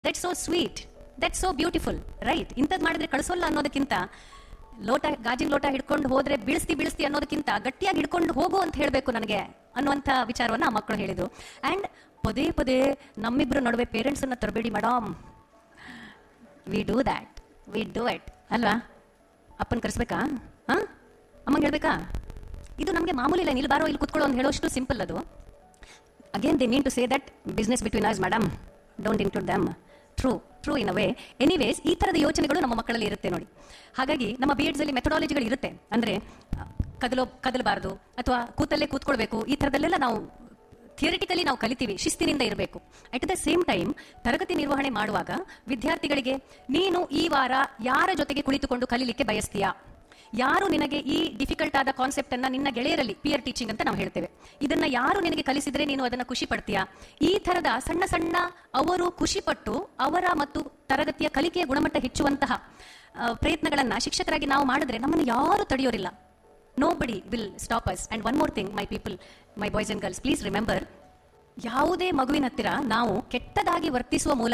that so sweet that so beautiful right ಇಂಥದ್ದು ಮಾಡಿದ್ರೆ ಕಳಿಸೋಲ್ಲ ಅನ್ನೋದಕ್ಕಿಂತ ಲೋಟ ಗಾಜಿನ ಲೋಟ ಹಿಡ್ಕೊಂಡು ಹೋದ್ರೆ ಬೀಳಿಸ್ತಿ ಬೀಳಿಸ್ತಿ ಅನ್ನೋದಕ್ಕಿಂತ ಗಟ್ಟಿಯಾಗಿ ಹಿಡ್ಕೊಂಡು ಹೋಗು ಅಂತ ಹೇಳಬೇಕು ನನಗೆ ಅನ್ನುವಂಥ ವಿಚಾರವನ್ನ ಆ ಮಕ್ಕಳು ಹೇಳಿದ್ರು ಅಂಡ್ ಪದೇ ಪದೇ ನಮ್ಮಿಬ್ರ ನಡುವೆ ಪೇರೆಂಟ್ಸ್ ಅನ್ನ ತರಬೇಡಿ madam we do that we do it ಅಲ್ವಾ ಅಪ್ಪನ ಕರೆಸ್ಬೇಕಾ ಹಾ ಅಮ್ಮಂಗೆ ಹೇಳ್ಬೇಕಾ ಇದು ನಮಗೆ ಮಾಮೂಲಿ ಇಲ್ಲ ಇಲ್ಲಿ ಬಾರೋ ಇಲ್ಲಿ ಕುತ್ಕೊಳ್ಳೋ ಅಂತ ಹೇಳೋಷ್ಟು ಸಿಂಪಲ್ ಅದು again they mean to say that business between us madam don't include them true true in a way anyways ಈ ಥರದ ಯೋಚನೆಗಳು ನಮ್ಮ ಮಕ್ಕಳಲ್ಲಿ ಇರುತ್ತೆ ನೋಡಿ ಹಾಗಾಗಿ ನಮ್ಮ ಬಿ ಎಡ್ಸ್ ಅಲ್ಲಿ ಮೆಥಡಾಲಜಿಗಳು ಇರುತ್ತೆ ಅಂದ್ರೆ ಅಹ್, ಕದಲೋ ಕದಲಬಾರದು ಅಥವಾ ಕೂತಲ್ಲೇ ಕೂತ್ಕೊಳ್ಬೇಕು ಈ ಥರದಲ್ಲೆಲ್ಲ ನಾವು ಥಿಯರಿಟಿಕಲಿ ನಾವು ಕಲಿತೀವಿ ಶಿಸ್ತಿನಿಂದ ಇರಬೇಕು ಅಟ್ ದ ಸೇಮ್ ಟೈಮ್ ತರಗತಿ ನಿರ್ವಹಣೆ ಮಾಡುವಾಗ ವಿದ್ಯಾರ್ಥಿಗಳಿಗೆ ನೀನು ಈ ವಾರ ಯಾರ ಜೊತೆಗೆ ಕುಳಿತುಕೊಂಡು ಕಲಿಲಿಕ್ಕೆ ಬಯಸ್ತೀಯಾ ಯಾರು ನಿನಗೆ ಈ ಡಿಫಿಕಲ್ಟ್ ಆದ ಕಾನ್ಸೆಪ್ಟ್ ಅನ್ನ ನಿನ್ನ ಗೆಳೆಯರಲ್ಲಿ ಪಿಯರ್ ಟೀಚಿಂಗ್ ಅಂತ ನಾವು ಹೇಳ್ತೇವೆ ಇದನ್ನ ಯಾರು ನಿನಗೆ ಕಲಿಸಿದ್ರೆ ನೀನು ಅದನ್ನ ಖುಷಿ ಪಡ್ತೀಯಾ ಈ ತರದ ಸಣ್ಣ ಸಣ್ಣ ಅವರು ಖುಷಿ ಪಟ್ಟು ಅವರ ಮತ್ತು ತರಗತಿಯ ಕಲಿಕೆಯ ಗುಣಮಟ್ಟ ಹೆಚ್ಚುವಂತಹ ಆ, ಪ್ರಯತ್ನಗಳನ್ನ ಶಿಕ್ಷಕರಾಗಿ ನಾವು ಮಾಡಿದ್ರೆ ನಮ್ಮನ್ನು ಯಾರು ತಡೆಯೋರಿಲ್ಲ nobody will stop us and one more thing my people my boys and girls please remember ಯಾವುದೇ ಮಗುವಿನ ಹತ್ತಿರ ನಾವು ಕೆಟ್ಟದಾಗಿ ವರ್ತಿಸುವ ಮೂಲಕ